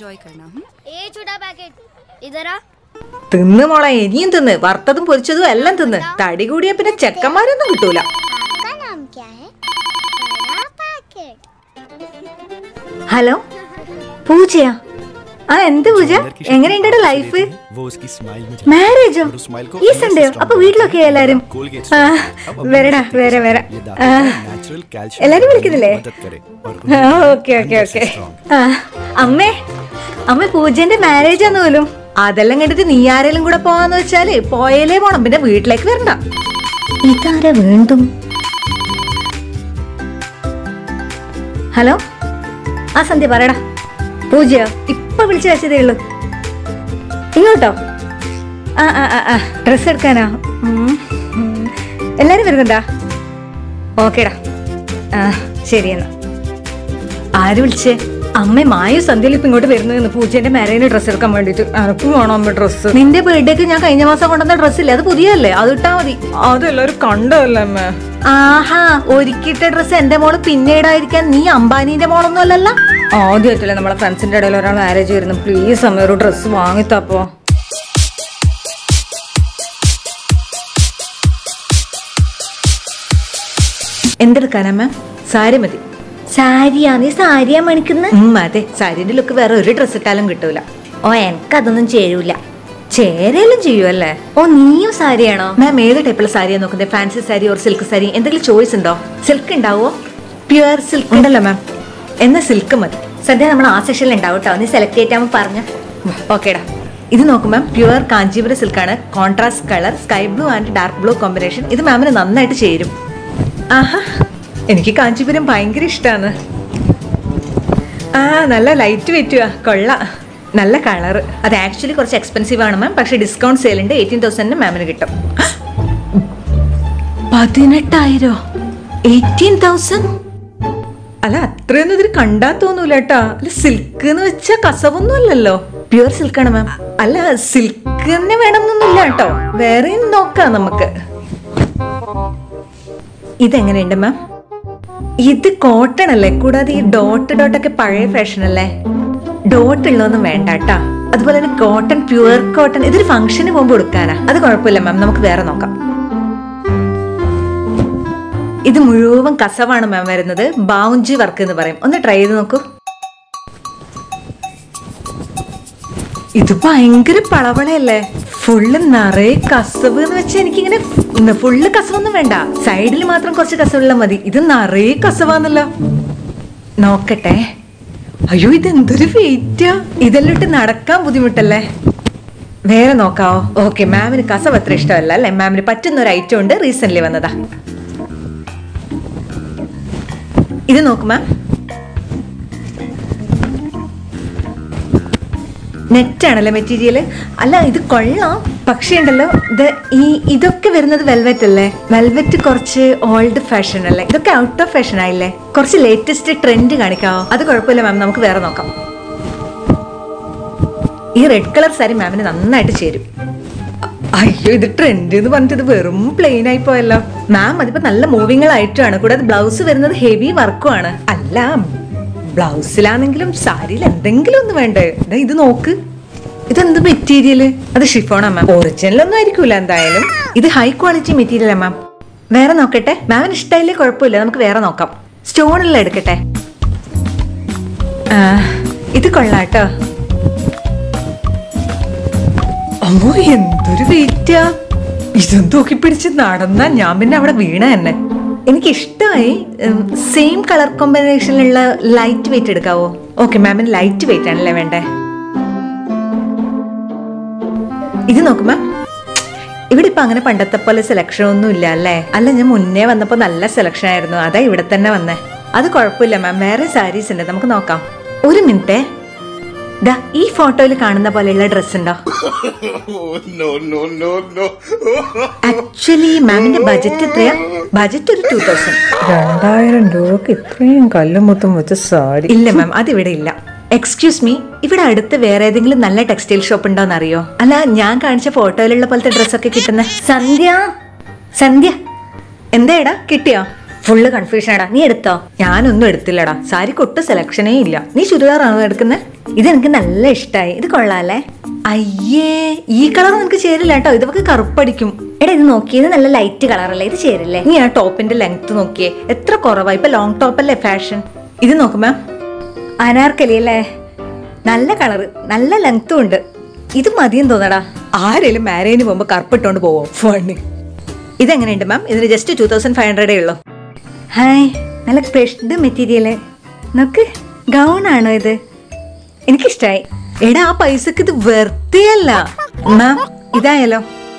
Enjoy करना हम्म? ए छोटा packet इधर आ തിന്ന് മോളെ ഇനിയും തിന്ന് വറുത്തതും പൊരിച്ചതും എല്ലാം തിന്ന് തടി കൂടിയ പിന്നെ ചെക്കന്മാരൊന്നും കിട്ടൂല आपका नाम क्या है बड़ा पैकेट ഹലോ പൂജയാ ആ എന്ത് പൂജ എങ്ങനെയുണ്ട് ലൈഫ് वो उसकी स्माइल में മാരേജോ और उस smile को ഈ अंदर से സൺഡേയോ strong അപ്പൊ വീട്ടിലൊക്കെ എല്ലാരും Colgate ആ, अब अपने വരടാ body വരെ വരെ ये दांतों ആ, को natural calcium എല്ലാരും बनाने में വിളിക്കുന്നില്ലേ मदद करे और ആ, उन्हें ഓക്കെ ഓക്കെ अंदर से ഓക്കെ strong ആ, അമ്മേ അമ്മ പൂജന്റെ മാരേജ് ആന്ന് പോലും അതെല്ലാം കണ്ടിട്ട് നീ ആരെങ്കിലും കൂടെ പോവാന്ന് വെച്ചാല് പോയാലേ പോണം പിന്നെ വീട്ടിലേക്ക് വരണ്ട ഇതാരാ വീണ്ടും ഹലോ ആ സന്ധ്യ പറയടാ പൂജയോ ഇപ്പൊ വിളിച്ചു വെച്ചതേ ഉള്ളൂ ഇങ്ങോട്ടോ ആ ആ ആ ആ ഡ്രസ് എടുക്കാനോ ഉം, ഉം. എല്ലാരും വരുന്നുണ്ടാ ഓക്കേടാ ആ ശരി എന്നാ ആര് വിളിച്ചേ അമ്മ മായു സന്ധ്യയിൽ ഇപ്പൊ ഇങ്ങോട്ട് വരുന്നു പൂജന്റെ മാരേജിന് ഡ്രസ്സ് എടുക്കാൻ വേണ്ടിട്ട് അനക്കും വേണം അമ്മ ഡ്രസ്സ് നിന്റെ ബർത്ത്ഡേക്ക് ഞാൻ കഴിഞ്ഞ മാസം കൊണ്ടുവന്ന ഡ്രസ്സില്ലേ അത് പുതിയല്ലേ അത് ഇട്ടാ മതി അതെല്ലാരും കണ്ടല്ലേ അമ്മ ആഹാ ഒരുക്കിയിട്ട ഡ്രസ്സ് എന്റെ മോള് പിന്നീടായിരിക്കാൻ നീ അംബാനീന്റെ മോളൊന്നും അല്ലല്ല ആദ്യമായിട്ടല്ലേ നമ്മളെ ഫ്രണ്ട്സിന്റെ ഇടയിൽ ഒരാൾ മാരേജ് വരുന്നു പ്ലീസ് അമ്മ ഒരു ഡ്രസ്സ് വാങ്ങിത്താപ്പോ എന്തെടുക്കാനമ്മ സാരി മതി സാരിയാ നീ സാരിയാ മണിക്കുന്ന അതെ സാരിന്റെ ലുക്ക് വേറെ ഒരു ഡ്രസ് ഇട്ടാലും കിട്ടൂല ഓ എനിക്കതൊന്നും ചേരൂല ചേരലും ചെയ്യുമല്ലേ ഓ നീയും സാരിയാണോ മാം ഏത് ടൈപ്പുള്ള സാരിയാ നോക്കുന്നത് fancy sari or silk sari എന്തെങ്കിലും ചോയ്സ് ഉണ്ടോ സിൽക്ക് ഉണ്ടാവോ പ്യുവർ സിൽക്ക് ഉണ്ടല്ലോ മാം എന്നാ സിൽക്ക് മതി സദ്യ നമ്മൾ ആ സെക്ഷനിൽ ഉണ്ടാവും കേട്ടോ നീ സെലക്ട് ചെയ്തിട്ടാകുമ്പോൾ പറഞ്ഞു ഓക്കേടാ ഇത് നോക്കും മാം പ്യുവർ കാഞ്ചീപുരം സിൽക്കാണ് contrast colour sky blue and dark blue combination ഇത് മാമിന് നന്നായിട്ട് ചേരും ആഹാ എനിക്ക് കാഞ്ചീപുരം ഭയങ്കര ഇഷ്ടമാണ് ആ നല്ല ലൈറ്റ് വെറ്റുക കൊള്ള നല്ല കളർ അത് ആക്ച്വലി കുറച്ച് എക്സ്പെൻസീവ് ആണ് മാം പക്ഷേ ഡിസ്കൗണ്ട് സെയിൽ ഉണ്ട് എയ്റ്റീൻ തൗസൻഡിന് മാമിന് കിട്ടും പതിനെട്ടായിരോ എയ്റ്റീൻ തൗസൻഡ് അല്ല അത്രയൊന്നും ഇതിൽ കണ്ടാ തോന്നൂല കേട്ടാ അല്ല സിൽക്ക് എന്ന് വെച്ചാൽ കസവൊന്നും അല്ലല്ലോ പ്യുവർ സിൽക്കാണ് മാം അല്ല സിൽക്ക് തന്നെ വേണമെന്നൊന്നുമില്ല കേട്ടോ വേറെയും നോക്കാം നമുക്ക് ഇതെങ്ങനെയുണ്ട് മാം ഇത് കോട്ടൺ അല്ലേ കൂടാതെ ഈ ഡോട്ട് ഡോട്ട് ഒക്കെ പഴയ ഫാഷൻ അല്ലേ ഡോട്ട് ഉള്ളതൊന്നും വേണ്ട കേട്ടാ അതുപോലെ തന്നെ കോട്ടൺ പ്യുവർ കോട്ടൺ ഇതൊരു ഫംഗ്ഷന് പോകുമ്പോൾ കൊടുക്കാനാ അത് കുഴപ്പമില്ല മാം നമുക്ക് വേറെ നോക്കാം ഇത് മുഴുവൻ കസവാണ് മാം വരുന്നത് ബൗഞ്ചി വർക്ക് എന്ന് പറയും ഒന്ന് ട്രൈ ചെയ്ത് നോക്കൂ ഇത് ഭയങ്കര പളവളയല്ലേ ഫുള്ള് നിറയെ കസവ് എന്ന് വെച്ചാൽ എനിക്കിങ്ങനെ ഫുള്ള് കസവൊന്നും വേണ്ട സൈഡിൽ മാത്രം കുറച്ച് കസവുള്ള മതി ഇത് നിറയെ കസവാന്നല്ലോ നോക്കട്ടെ അയ്യോ ഇത് എന്തൊരു വെയിറ്റാ ഇതെല്ലാം ഇട്ട് നടക്കാൻ ബുദ്ധിമുട്ടല്ലേ വേറെ നോക്കാവോ ഓക്കെ മാമിന് കസവ് അത്ര ഇഷ്ടമല്ല അല്ലേ മാമിന് പറ്റുന്ന ഒരു ഐറ്റം ഉണ്ട് റീസെന്റ് വന്നതാ ഇത് നോക്ക് മാം നെറ്റ് ആണല്ലേ മെറ്റീരിയൽ അല്ല ഇത് കൊള്ളാം പക്ഷേ ഉണ്ടല്ലോ ഇത് ഈ ഇതൊക്കെ വരുന്നത് വെൽവെറ്റ് അല്ലേ വെൽവെറ്റ് കുറച്ച് ഓൾഡ് ഫാഷൻ അല്ലേ ഇതൊക്കെ ഔട്ട് ഓഫ് ഫാഷൻ ആയില്ലേ കുറച്ച് ലേറ്റസ്റ്റ് ട്രെൻഡ് കാണിക്കാവോ അത് കുഴപ്പമില്ല മാം നമുക്ക് വേറെ നോക്കാം ഈ റെഡ് കളർ സാരി മാമിന് നന്നായിട്ട് ചേരും അയ്യോ ഇത് ട്രെൻഡ് എന്ന് പറഞ്ഞിട്ട് ഇത് വെറും പ്ലെയിൻ ആയി പോയല്ലോ മാം അതിപ്പോ നല്ല മൂവിങ്ങൾ ആയിട്ടാണ് കൂടാതെ ബ്ലൗസ് വരുന്നത് ഹെവി വർക്കും ആണ് അല്ല ബ്ലൗസിലാണെങ്കിലും സാരിയിൽ എന്തെങ്കിലും ഒന്ന് വേണ്ടേ ദേ ഇത് നോക്ക് ഇതെന്ത് മെറ്റീരിയല് അത് ഷിഫോണാ മാം ഒറിജിനൽ ഒന്നും ആയിരിക്കൂല എന്തായാലും ഇത് ഹൈ ക്വാളിറ്റി മെറ്റീരിയലാ മാം വേറെ നോക്കട്ടെ മാമിന് ഇഷ്ടമായില്ലേ കുഴപ്പമില്ല നമുക്ക് വേറെ നോക്കാം സ്റ്റോണിലുള്ള എടുക്കട്ടെ ആ, ഇത് കൊള്ളാട്ടോ അമ്മോ എന്തൊരു വെയിറ്റാ ഇതും തൂക്കി പിടിച്ച് നടന്നാ ഞാൻ പിന്നെ അവിടെ വീണ തന്നെ എനിക്ക് ഇഷ്ടമായി സെയിം കളർ കോമ്പിനേഷനിലുള്ള ലൈറ്റ് വെയിറ്റ് എടുക്കാവോ ഓക്കെ മാമിന് ലൈറ്റ് വെയിറ്റ് ആണല്ലേ വേണ്ടേ ഇത് നോക്ക് മാം ഇവിടെ ഇപ്പൊ അങ്ങനെ പണ്ടത്തെ പോലെ സെലക്ഷൻ ഒന്നും ഇല്ല അല്ലേ അല്ല ഞാൻ മുന്നേ വന്നപ്പോ നല്ല സെലക്ഷൻ ആയിരുന്നു അതാ ഇവിടെ തന്നെ വന്നേ അത് കുഴപ്പമില്ല മാം വേറെ സാരീസ് ഉണ്ട് നമുക്ക് നോക്കാം ഒരു മിനിറ്റേ ദാ ഈ ഫോട്ടോയിൽ കാണുന്ന പോലെയുള്ള ഡ്രസ് ഉണ്ടോ ആക്ച്വലി മാമിന്റെ ബജറ്റ് എത്രയാ ബജറ്റ് ഒരു ടൂ തൗസൻഡ് രണ്ടായിരം രൂപക്ക് ഇത്രയും കല്ലും മുത്തും വെച്ച സാരി ഇല്ല മാം അതിവിടെ ഇല്ല എക്സ്ക്യൂസ് മീ ഇവിടെ അടുത്ത് വേറെ ഏതെങ്കിലും നല്ല ടെക്സ്റ്റൈൽ ഷോപ്പ് ഉണ്ടോന്ന് അറിയോ അല്ല ഞാൻ കാണിച്ച ഫോട്ടോയിലുള്ള പോലത്തെ ഡ്രസ്സൊക്കെ കിട്ടുന്ന സന്ധ്യ സന്ധ്യ എന്താടാ കിട്ടിയോ ഫുള്ള് കൺഫ്യൂഷൻ ആടാ നീ എടുത്തോ ഞാനൊന്നും എടുത്തില്ലടാ സാരിക്ക് ഒട്ടും സെലക്ഷനേ ഇല്ല നീ ചുരിദാറാണോ എടുക്കുന്നത് ഇതെനിക്ക് നല്ല ഇഷ്ടമായി ഇത് കൊള്ളാല്ലേ അയ്യേ ഈ കളർ നിനക്ക് ചേരില്ല കേട്ടോ ഇതൊക്കെ കറുപ്പടിക്കും എടാ ഇത് നോക്കിയത് നല്ല ലൈറ്റ് കളറല്ലേ ഇത് ചേരില്ലേ നീ ആ ടോപ്പിന്റെ ലെങ്ത് നോക്കിയേ എത്ര കുറവാ ഇപ്പൊ ലോങ് ടോപ്പ് അല്ലേ ഫാഷൻ ഇത് നോക്ക് മാം അനാർക്കലി അല്ലേ നല്ല കളറ് നല്ല ലെങ്ത്തും ഉണ്ട് ഇത് മതിയെന്ന് തോന്നടാ ആരേലും മാരേജിന് പോകുമ്പോ കറുപ്പിട്ടോണ്ട് പോവോ ഫണ്ണി ഇതെങ്ങനെയുണ്ട് മാം ഇതിന് ജസ്റ്റ് ടൂ തൗസൻഡ് ഫൈവ് ഹൺഡ്രഡേ ഉള്ളൂ ഹായ് നല്ല ക്രഷ്ഡ് മെറ്റീരിയല് നോക്ക് ഗൗൺ ആണോ ഇത് എനിക്കിഷ്ടായി എടാ ആ പൈസക്ക് ഇത് വെറുതെ അല്ല മാം ഇതായാലോ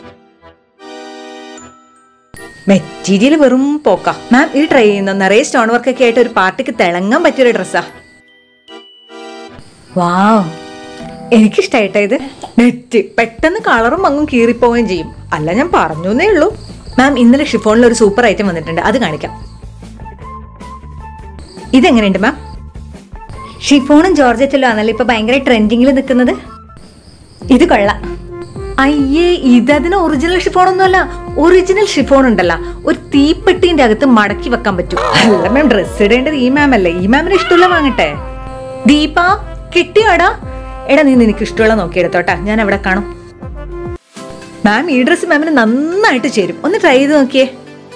മെറ്റീരിയൽ വെറും പോക്ക മാം ഇത് ട്രൈ ചെയ്യുന്ന നിറയെ സ്റ്റോൺ വർക്ക് ഒക്കെ ആയിട്ട് ഒരു പാർട്ടിക്ക് തിളങ്ങാൻ പറ്റിയൊരു ഡ്രസ്സാ വാവ് എനിക്കിഷ്ടായിട്ടാ ഇത് നെറ്റ് പെട്ടെന്ന് കളറും മങ്ങും കീറിപ്പോവുകയും ചെയ്യും അല്ല ഞാൻ പറഞ്ഞു എന്നേ ഉള്ളൂ മാം ഇന്നലെ ഷിഫോണിൽ ഒരു സൂപ്പർ ഐറ്റം വന്നിട്ടുണ്ട് അത് കാണിക്കാം ഇതെങ്ങനെയുണ്ട് മാം ഷിഫോണും ജോർജറ്റിലും ആണല്ലോ ഇപ്പൊ ഭയങ്കര ട്രെൻഡിങ്ങിൽ നിൽക്കുന്നത് ഇത് കൊള്ളാം അയ്യേ ഇതതിന് ഒറിജിനൽ ഷിഫോൺ ഒന്നുമല്ല ഒറിജിനൽ ഷിഫോൺ ഉണ്ടല്ലോ ഒരു തീപ്പെട്ടിന്റെ അകത്ത് മടക്കി വെക്കാൻ പറ്റും അല്ല മാം ഡ്രസ് ഇടേണ്ടത് ഈ മാം അല്ലേ ഈ മാമിന് ഇഷ്ടമുള്ള വാങ്ങട്ടെ ദീപ കിട്ടിയോടാ എടാ നീ നിനക്ക് ഇഷ്ടമുള്ള നോക്കി എടുത്തോട്ടാ ഞാൻ അവിടെ കാണും മാം ഈ ഡ്രസ് മാമിന് നന്നായിട്ട് ചേരും ഒന്ന് ട്രൈ ചെയ്ത് നോക്കിയേ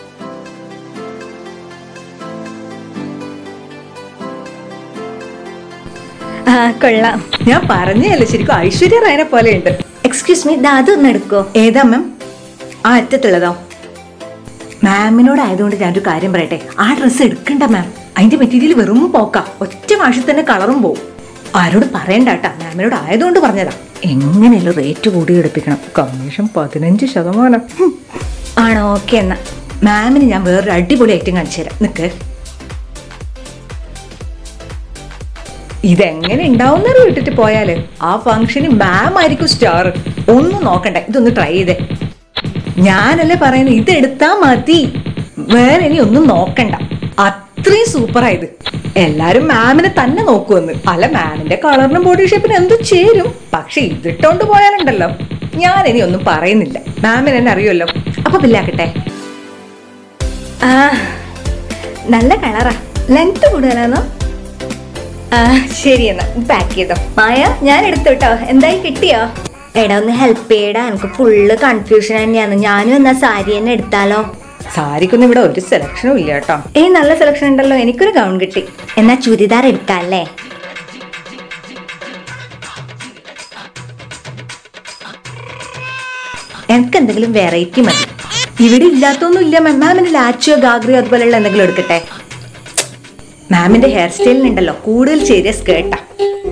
ആ കൊള്ളാം ഞാൻ പറഞ്ഞല്ലേ ശരിക്കും ഐശ്വര്യ റായനെ പോലെ ഉണ്ട് എക്സ്ക്യൂസ് മീ അതൊന്ന് എടുക്കോ ഏതാ മാം ആ അറ്റത്തുള്ളതോ മാമിനോട് ആയതുകൊണ്ട് ഞാനൊരു കാര്യം പറയട്ടെ ആ ഡ്രസ്സ് എടുക്കണ്ട മാം അതിന്റെ മെറ്റീരിയൽ വെറും പോക്ക ഒറ്റ വാഷിൽ തന്നെ കളറും പോവും ആരോട് പറയണ്ടാട്ടാ മാമിനോട് ആയതുകൊണ്ട് പറഞ്ഞതാ എങ്ങനെയല്ലോ റേറ്റ് കൂടി എടുപ്പിക്കണം കമ്മീഷൻ പതിനഞ്ച് ശതമാനം ഹും. ആണോ ഓക്കെ എന്നാ മാമിന് ഞാൻ വേറൊരു അടിപൊളി ഐറ്റം കാണിച്ചു തരാം നിക്ക് ഇതെങ്ങനെ ഉണ്ടാവുന്നൊരു വിട്ടിട്ട് പോയാല് ആ ഫംഗ്ഷന് മാം ആയിരിക്കും സ്റ്റാർ ഒന്നും നോക്കണ്ട ഇതൊന്ന് ട്രൈ ചെയ്തേ ഞാനല്ലേ പറയുന്നത് ഇത് എടുത്താ മതി വേറെ ഇനി ഒന്നും നോക്കണ്ട അത്രയും സൂപ്പറായത് എല്ലാരും മാമിനെ തന്നെ നോക്കുമെന്ന് അല്ല മാമിന്റെ കളറിനും ബോഡി ഷേപ്പിനും എന്ത് ചേരും പക്ഷെ ഇതിട്ടോണ്ട് പോയാലുണ്ടല്ലോ ഞാൻ ഇനി ഒന്നും പറയുന്നില്ല മാമിന് എന്നെ അറിയുമല്ലോ അപ്പൊ ബില്ലാക്കട്ടെ ആ നല്ല കളറാ ലെങ്ത് കൂടുതലാണോ ആ ശരി എന്നാ പാക്ക് ചെയ്തോ മായ ഞാൻ എടുത്തു കേട്ടോ എന്തായി കിട്ടിയോ എടാ ഒന്ന് ഹെൽപ്പ് ചെയ്യടാ എനിക്ക് ഫുള്ള് കൺഫ്യൂഷൻ തന്നെയാണ് ഞാനും എന്നാ സാരി തന്നെ എടുത്താലോ സാരിക്കൊന്നും ഇവിടെ ഒരു സെലക്ഷനും ഇല്ല കേട്ടോ ഏയ് നല്ല സെലക്ഷൻ ഉണ്ടല്ലോ എനിക്കൊരു ഗൗൺ കിട്ടി എന്നാ ചുരിദാർ എടുക്കാം അല്ലേ എനിക്ക് എന്തെങ്കിലും വെറൈറ്റി മതി ഇവിടെ ഇല്ലാത്തൊന്നും ഇല്ല മാം മാമിന് ലാച്ചോ ഗാഗ്രിയോ അതുപോലെയുള്ള എന്തെങ്കിലും എടുക്കട്ടെ മാമിന്റെ ഹെയർ സ്റ്റൈലിനുണ്ടല്ലോ കൂടുതൽ ചേരിയ സ്കേർട്ടാ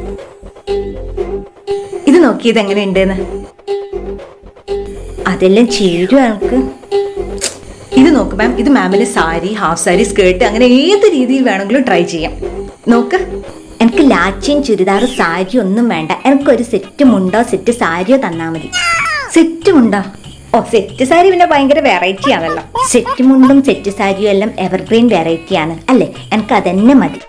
ഇത് നോക്കിയത് എങ്ങനെയുണ്ടെന്ന് അതെല്ലാം ചേരും എനിക്ക് ഇത് നോക്ക് മാം ഇത് മാമിന് സാരി ഹാഫ് സാരി സ്കേർട്ട് അങ്ങനെ ഏത് രീതിയിൽ വേണമെങ്കിലും ട്രൈ ചെയ്യാം നോക്ക് എനിക്ക് ലാച്ചയും ചുരിദാറും സാരി ഒന്നും വേണ്ട എനിക്കൊരു സെറ്റ് മുണ്ടോ സെറ്റ് സാരിയോ തന്നാ മതി സെറ്റ് മുണ്ടോ ഓ സെറ്റ് സാരി പിന്നെ ഭയങ്കര വെറൈറ്റി ആണല്ലോ സെറ്റ് മുണ്ടും സെറ്റ് സാരിയും എല്ലാം എവർഗ്രീൻ വെറൈറ്റി ആണ് അല്ലേ എനിക്ക് അതന്നെ മതി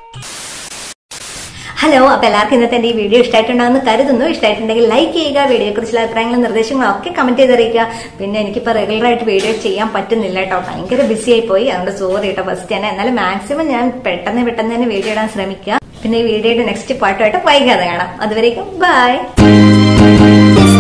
ഹലോ അപ്പൊ എല്ലാവർക്കും ഇന്നത്തെ എന്റെ ഈ വീഡിയോ ഇഷ്ടമായിട്ടുണ്ടാകുന്ന കരുതുന്നു ഇഷ്ടമായിട്ടുണ്ടെങ്കിൽ ലൈക്ക് ചെയ്യുക വീഡിയോയെ കുറിച്ചുള്ള അഭിപ്രായങ്ങളും നിർദ്ദേശങ്ങളും ഒക്കെ കമന്റ് ചെയ്തറിയിക്കുക പിന്നെ എനിക്കിപ്പോൾ റെഗുലർ ആയിട്ട് വീഡിയോ ചെയ്യാൻ പറ്റുന്നില്ല കേട്ടോ ഭയങ്കര ബിസി ആയി പോയി അതുകൊണ്ട് സോറി കേട്ടോ ഫസ്റ്റ് തന്നെ എന്നാലും മാക്സിമം ഞാൻ പെട്ടെന്ന് പെട്ടെന്ന് തന്നെ വീഡിയോ ഇടാൻ ശ്രമിക്കുക പിന്നെ ഈ വീഡിയോയുടെ നെക്സ്റ്റ് പാർട്ടുമായിട്ട് വൈകാതെ കാണാം അതുവരേക്കും ബൈ Yes,